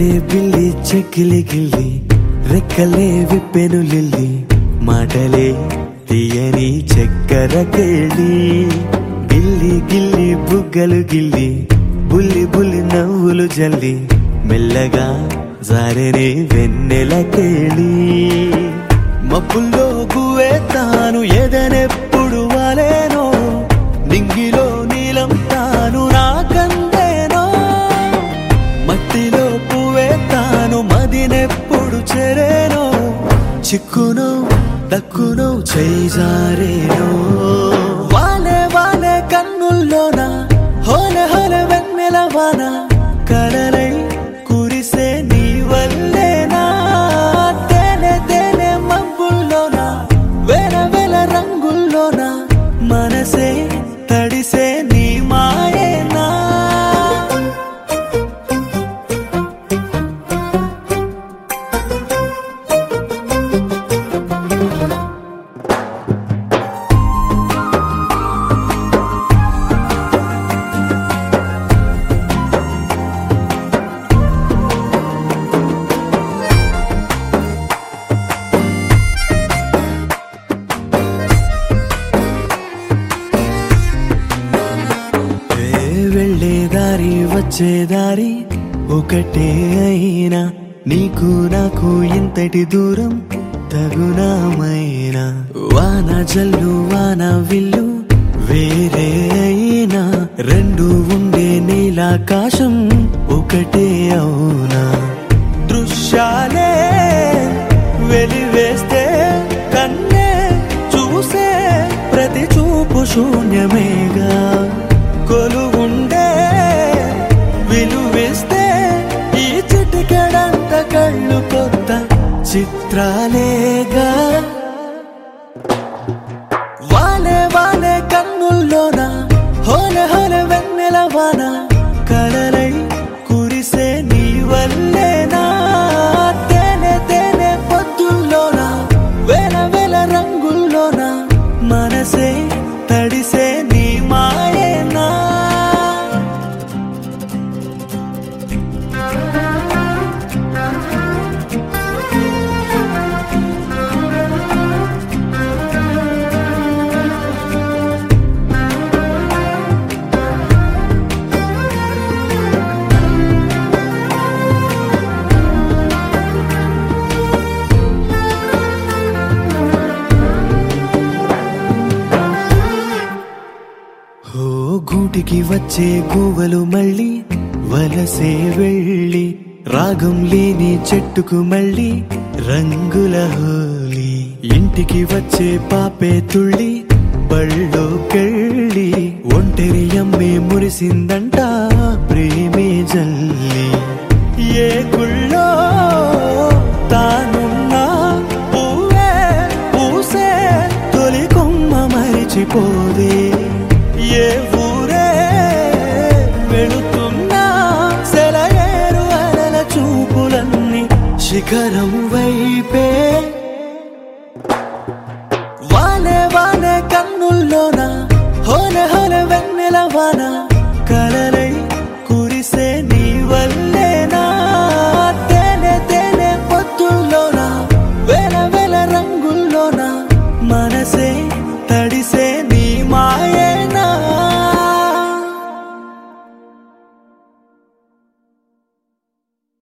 రెక్కలే బిల్లి చెక్కిలి గిల్లి రెక్కలే విప్పెను లిల్లి మాటలే తీయని చక్కెర కేళి గిల్లి గిల్లి బుగ్గలు గిల్లి బుల్లి బుల్లి నవ్వులు జల్లి మెల్లగా జారెనే వెన్నెల కేళి మబ్బుల్లో గువే తాను ఎదనెప్పుడు వాలేనో నింగిలో నీలం తాను నాకందేనో మట్టిలో పువ్వే తాను మదినెప్పుడు చెరేనో చిక్కును దక్కును చేజారేనో వాలే వాలే కన్నుల్లోన హోలే హోలే వెన్నెల వాన కలలై కురిసే నీ వల్లేనా తేనె తేనె మబ్బుల్లోన వేల వేల రంగుల్లోన మనసే తడిసే నీ మాయేనా ఏ వెళ్ళే దారి వచ్చే దారి ఒకటే అయినా నీకు నాకు ఇంతటి దూరం తగునామైనా వాన జల్లు వాన విల్లు వేరే అయినా రెండు ఉండే నీలాకాశం ఒకటే అవునా దృశ్యాలే వెలివేస్తే కన్నే చూసే ప్రతి చూపు శూన్యమేగా కొలువుండే విలువిస్తే ఈ చిటికెడంత కళ్ళు కొత్త చిత్రాలేగా వాలే వాలే కన్నుల్లోన హోలే హోలే వెన్నెల వాన కలలై కురిసే నీ వల్లేనా తేనె తేనె పొద్దుల్లోన వేల వేల రంగుల్లోన మనసే తడిసే నీ మాయేనా ఓ గూటికి వచ్చే గువ్వలు మళ్ళీ వలసే వెళ్ళి రాగం లేని చెట్టుకు మళ్ళీ రంగుల హోలీ ఇంటికి వచ్చే పాపే తుళ్ళి బళ్ళోకెళ్ళి ఒంటరి అమ్మే మురిసిందంట ప్రేమే జల్లి ఏ గుళ్ళో తానున్నా పువ్వే పూసే తొలి కొమ్మ మరిచిపోదే ఏ ఊరే వెళుతున్నా సెలయేరు అలల చూపులన్నీ శిఖరం వైపే వాలే వాలే కన్నుల్లోన హోలే హోలే వెన్నెల వాన కలల